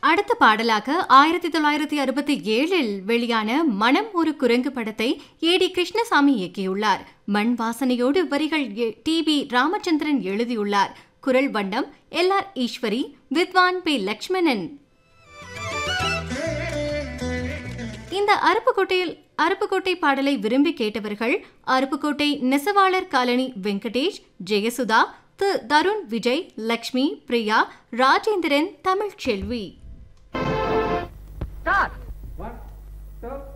அடுத்த பாடலாக ஆயிரத்தி தொள்ளாயிரத்தி அறுபத்தி ஏழில் வெளியான மனம் ஒரு குரங்கு படத்தை ஏ டி கிருஷ்ணசாமி இயக்கியுள்ளார் மண் வாசனையோடு வரிகள் டி பி ராமச்சந்திரன் எழுதியுள்ளார் குரல் வண்ணம் எல் ஆர் ஈஸ்வரி வித்வான் பி லக்ஷ்மணன் இந்த அருப்புக்கோட்டையில் அருப்புக்கோட்டை பாடலை விரும்பி கேட்டவர்கள் அருப்புக்கோட்டை நெசவாளர் காலனி வெங்கடேஷ் ஜெயசுதா தி Tarun Vijay Lakshmi Priya Rajendran Tamilselvi Start. One, two,